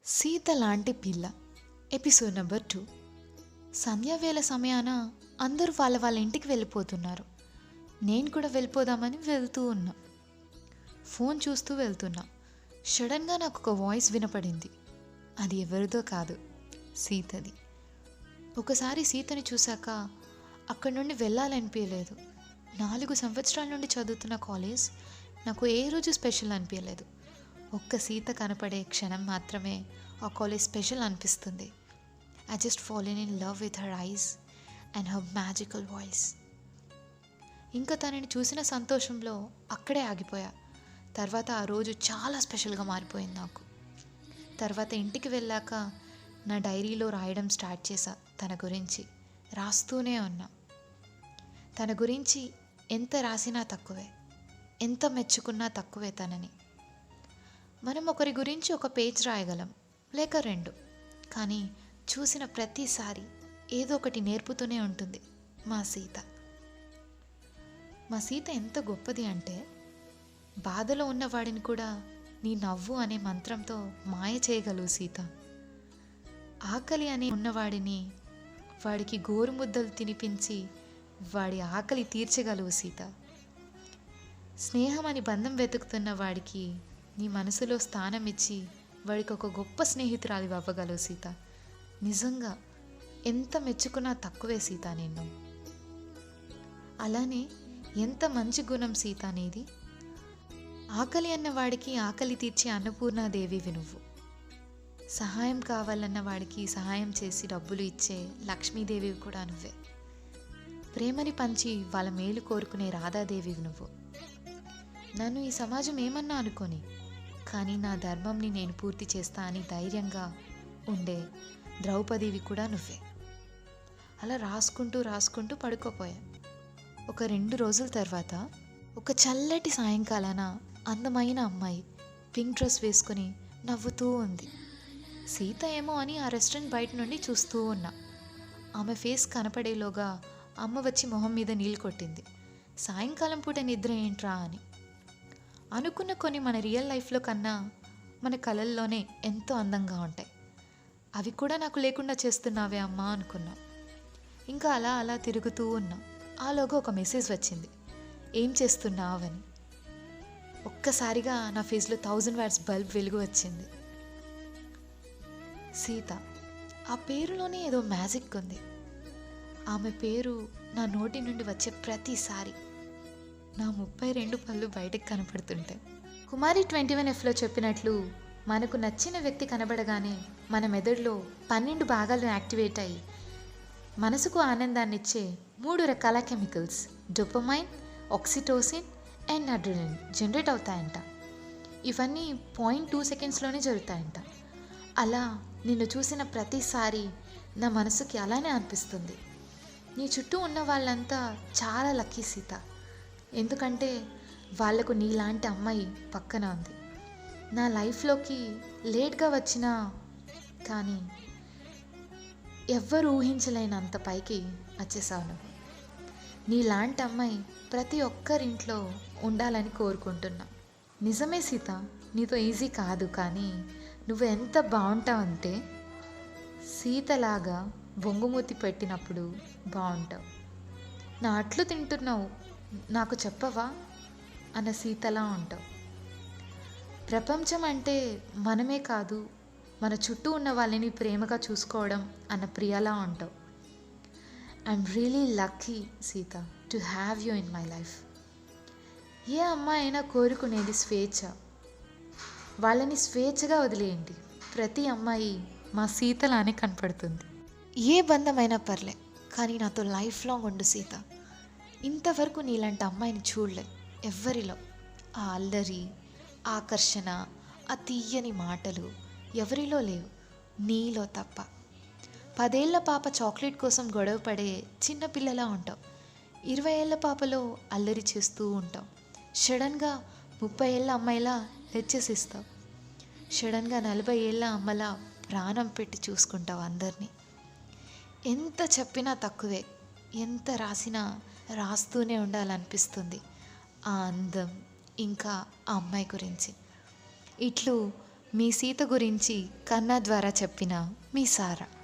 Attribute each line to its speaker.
Speaker 1: సీత లాంటి పిల్ల episode number two సంధ్యావేళ సమయాన అందరూ వాళ్ళ వాళ్ళ ఇంటికి వెళ్ళిపోతున్నారు నేను కూడా వెళ్ళిపోదామని వెళ్తూ ఉన్నా ఫోన్ చూస్తూ వెళ్తున్నా సడన్గా నాకు ఒక వాయిస్ వినపడింది అది ఎవరిదో కాదు సీతది ఒకసారి సీతని చూశాక అక్కడి నుండి వెళ్ళాలనిపించలేదు నాలుగు సంవత్సరాల నుండి చదువుతున్న కాలేజ్ నాకు ఏ రోజు స్పెషల్ అనిపించలేదు ఒక్క సీత కనపడే క్షణం మాత్రమే ఆ కాలేజ్ స్పెషల్ అనిపిస్తుంది I just fallen in love with her eyes and her magical voice ఇంకా తనని చూసిన సంతోషంలో అక్కడే ఆగిపోయా తర్వాత ఆ రోజు చాలా స్పెషల్గా మారిపోయింది నాకు తర్వాత ఇంటికి వెళ్ళాక నా డైరీలో రాయడం స్టార్ట్ చేశా తన గురించి రాస్తూనే ఉన్నా తన గురించి ఎంత రాసినా తక్కువే ఎంత మెచ్చుకున్నా తక్కువే తనని మనం ఒకరి గురించి ఒక పేజ్ రాయగలం లేక రెండు కానీ చూసిన ప్రతిసారి ఏదో ఒకటి నేర్పుతూనే ఉంటుంది మా సీత మా సీత ఎంత గొప్పది అంటే బాధలో ఉన్నవాడిని కూడా నీ నవ్వు అనే మంత్రంతో మాయ చేయగలవు సీత ఆకలి అనే ఉన్నవాడిని వాడికి గోరుముద్దలు తినిపించి వాడి ఆకలి తీర్చగలవు సీత స్నేహం అని బంధం వెతుకుతున్న వాడికి నీ మనసులో స్థానం ఇచ్చి వాడికి ఒక గొప్ప స్నేహితురాలి అవ్వగలవు సీత నిజంగా ఎంత మెచ్చుకున్నా తక్కువే సీత నిన్ను అలానే ఎంత మంచి గుణం సీత అనేది ఆకలి అన్న వాడికి ఆకలి తీర్చే అన్నపూర్ణాదేవివి నువ్వు సహాయం కావాలన్న వాడికి సహాయం చేసి డబ్బులు ఇచ్చే లక్ష్మీదేవివి కూడా నువ్వే ప్రేమని పంచి వాళ్ళ మేలు కోరుకునే రాధాదేవివి నువ్వు నన్ను ఈ సమాజం ఏమన్నా అనుకొని కానీ నా ధర్మంని నేను పూర్తి చేస్తా అని ధైర్యంగా ఉండే ద్రౌపదివి కూడా నువ్వే అలా రాసుకుంటూ రాసుకుంటూ పడుకోపోయా ఒక రెండు రోజుల తర్వాత ఒక చల్లటి సాయంకాలాన అందమైన అమ్మాయి పింక్ డ్రెస్ వేసుకొని నవ్వుతూ ఉంది సీత ఏమో అని ఆ రెస్టారెంట్ బయట నుండి చూస్తూ ఉన్నా ఆమె ఫేస్ కనపడేలోగా అమ్మ వచ్చి మొహం మీద నీళ్ళు కొట్టింది సాయంకాలం పూట నిద్ర ఏంట్రా అని అనుకున్న కొన్ని మన రియల్ లైఫ్లో కన్నా మన కళల్లోనే ఎంతో అందంగా ఉంటాయి అవి కూడా నాకు లేకుండా చేస్తున్నావే అమ్మా అనుకున్నా ఇంకా అలా అలా తిరుగుతూ ఉన్నా ఆలోగా ఒక మెసేజ్ వచ్చింది ఏం చేస్తున్నావని ఒక్కసారిగా నా ఫేస్లో థౌజండ్ వాట్స్ బల్బ్ వెలుగు వచ్చింది సీత ఆ పేరులోనే ఏదో మ్యాజిక్ ఉంది ఆమె పేరు నా నోటి నుండి వచ్చే ప్రతిసారి నా ముప్పై రెండు పళ్ళు బయటకు కనపడుతుంటాయి కుమారి ట్వంటీ వన్ ఎఫ్లో చెప్పినట్లు మనకు నచ్చిన వ్యక్తి కనబడగానే మన మెదడులో పన్నెండు భాగాలు యాక్టివేట్ అయ్యి మనసుకు ఆనందాన్ని ఇచ్చే మూడు రకాల chemicals dopamine oxytocin and adrenaline generate అవుతాయంట ఇవన్నీ పాయింట్ టూ సెకండ్స్లోనే జరుగుతాయంట అలా నిన్ను చూసిన ప్రతిసారి నా మనసుకి అలానే అనిపిస్తుంది నీ చుట్టూ ఉన్న వాళ్ళంతా చాలా లక్కీ సీత ఎందుకంటే వాళ్లకు నీలాంటి అమ్మాయి పక్కన ఉంది నా లైఫ్లోకి లేట్గా వచ్చినా కానీ ఎవ్వరు ఊహించలేనంత పైకి వచ్చేసావు నువ్వు నీలాంటి అమ్మాయి ప్రతి ఒక్కరింట్లో ఉండాలని కోరుకుంటున్నా నిజమే సీత నీతో ఈజీ కాదు కానీ నువ్వు ఎంత బాగుంటావంటే సీతలాగా బొంగుమూతి పెట్టినప్పుడు బాగుంటావు నా అట్లు తింటున్నావు నాకు చెప్పవా అన్న సీతలా ఉంటావు ప్రపంచం అంటే మనమే కాదు మన చుట్టూ ఉన్న వాళ్ళని ప్రేమగా చూసుకోవడం అన్న ప్రియలా ఉంటావు I'm really lucky Sita to have you in my life ఏ అమ్మాయి అయినా కోరుకునేది స్వేచ్ఛ వాళ్ళని స్వేచ్ఛగా వదిలేయండి ప్రతి అమ్మాయి మా సీతలానే కనపడుతుంది ఏ బంధమైనా పర్లే కానీ నాతో లైఫ్ లాంగ్ ఉండు సీత ఇంతవరకు నీలాంటి అమ్మాయిని చూడలే ఎవ్వరిలో ఆ అల్లరి ఆకర్షణ ఆ తీయని మాటలు ఎవరిలో లేవు నీలో తప్ప పదేళ్ల పాప చాక్లెట్ కోసం గొడవ పడే చిన్నపిల్లలా ఉంటావు ఇరవై ఏళ్ళ పాపలో అల్లరి చేస్తూ ఉంటావు సడన్గా ముప్పై ఏళ్ళ అమ్మాయిలా హెచ్చేసిస్తావు సడన్గా నలభై ఏళ్ళ అమ్మలా ప్రాణం పెట్టి చూసుకుంటావు అందరినీ ఎంత చెప్పినా తక్కువే ఎంత రాసినా రాస్తూనే ఉండాలనిపిస్తుంది ఆ అందం ఇంకా ఆ అమ్మాయి గురించి ఇట్లు మీ సీత గురించి కన్నా ద్వారా చెప్పిన మీ సారా